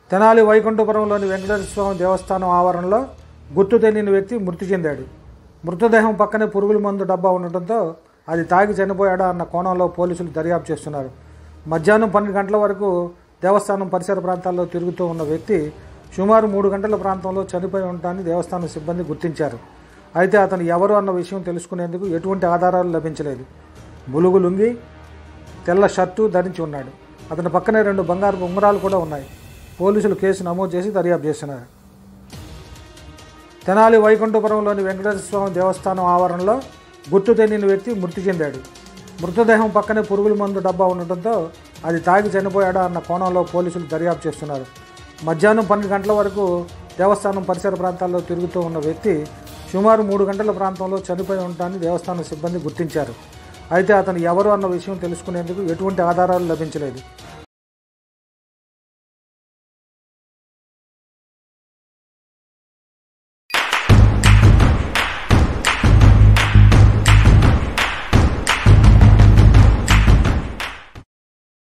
తెనాలి వైకుంఠపురంలోని వెంకటేశ్వర స్వామి దేవస్థానం ఆవరణలో గుర్తు తెలియని వ్యక్తి మృతి చెందాడు మృతదేహం పక్కనే పురుగుల మందు డబ్బా ఉండటంతో అది తాగి చనిపోయాడా అన్న కోణంలో పోలీసులు దర్యాప్తు చేస్తున్నారు మధ్యాహ్నం పన్నెండు గంటల వరకు దేవస్థానం పరిసర ప్రాంతాల్లో తిరుగుతూ ఉన్న వ్యక్తి సుమారు మూడు గంటల ప్రాంతంలో చనిపోయి ఉంటానని దేవస్థానం సిబ్బంది గుర్తించారు అయితే అతను ఎవరు అన్న విషయం తెలుసుకునేందుకు ఎటువంటి ఆధారాలు లభించలేదు ములుగు లుంగి తెల్ల షర్టు ధరించి ఉన్నాడు అతని పక్కనే రెండు బంగారు ఉంగరాలు కూడా ఉన్నాయి పోలీసులు కేసు నమోదు చేసి దర్యాప్తు చేస్తున్నారు తెనాలి వైకుంఠపురంలోని వెంకటేశ్వర స్వామి దేవస్థానం ఆవరణలో గుర్తు తెలియని వ్యక్తి మృతి చెందాడు మృతదేహం పక్కనే పురుగుల మందు డబ్బా ఉండటంతో అది తాగి చనిపోయాడా అన్న కోణంలో పోలీసులు దర్యాప్తు చేస్తున్నారు మధ్యాహ్నం పన్నెండు గంటల వరకు దేవస్థానం పరిసర ప్రాంతాల్లో తిరుగుతూ ఉన్న వ్యక్తి సుమారు మూడు గంటల ప్రాంతంలో చనిపోయి ఉంటానని దేవస్థానం సిబ్బంది గుర్తించారు అయితే అతను ఎవరు అన్న విషయం తెలుసుకునేందుకు ఎటువంటి ఆధారాలు లభించలేదు